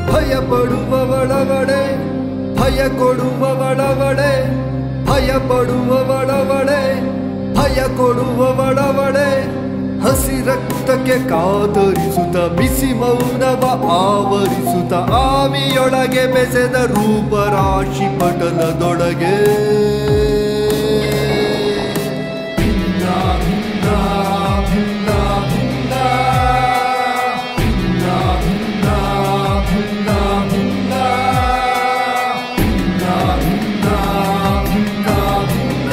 ಭಯ ಪಡುವವಳವಳೆ ಭಯ ಕೊಡುವವಳವಳೆ ಭಯ ಪಡುವವಳವಳೆ ಭಯ ಕೊಡುವವಳವಳೆ ಹಸಿ ರಕ್ತಕ್ಕೆ ಕಾತರಿಸುತ್ತ ಬಿಸಿ ಮೌನವ ಆವರಿಸುತ್ತ ಆವಿಯೊಳಗೆ ಬೆಸೆದ ರೂಪರಾಶಿ ಪಟಲದೊಳಗೆ ಭಿನ್ನ ಭಿನ್ನ ಭಿನ್ನ ಭಿನ್ನ ಭಿನ್ನ ಭಿನ್ನ ಭಿನ್ನ ಭಿನ್ನ ಭಿನ್ನ ಭಿನ್ನ ಭಿನ್ನ ಭಿನ್ನ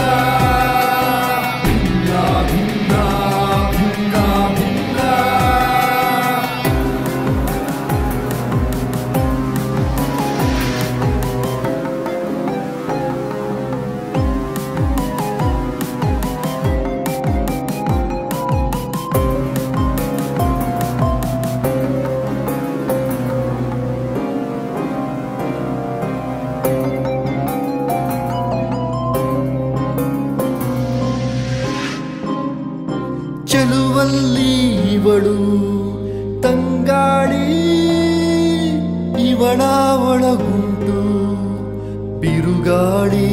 ಭಿನ್ನ ಭಿನ್ನ ಭಿನ್ನ ಚೆಲುವಲ್ಲಿ ಇವಳು ತಂಗಾಳಿ ಇವಳ ಒಳಗುಂಟು ಬಿರುಗಾಳಿ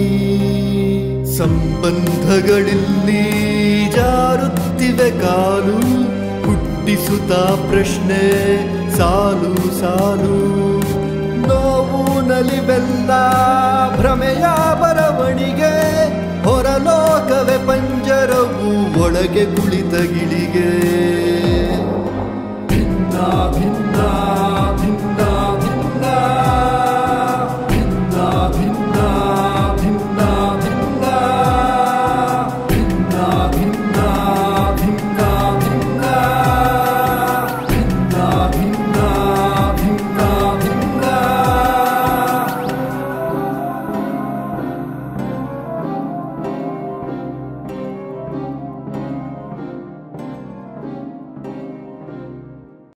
ಸಂಬಂಧಗಳಿಲ್ಲಿ ಜಾರುತ್ತಿವೆ ಕಾಲು ಹುಟ್ಟಿಸುತ್ತ ಪ್ರಶ್ನೆ ಸಾಲು ಸಾಲು ನೋವು ನಲಿವೆಲ್ಲ ಭ್ರಮೆಯ ಬರವಣಿಗೆ ಹೊರಲೋಕವೇ ಪಂಜರವು ಒಳಗೆ ಕುಳಿತ ಗಿಳಿಗೆ ಭಿನ್ನ ಭಿನ್ನ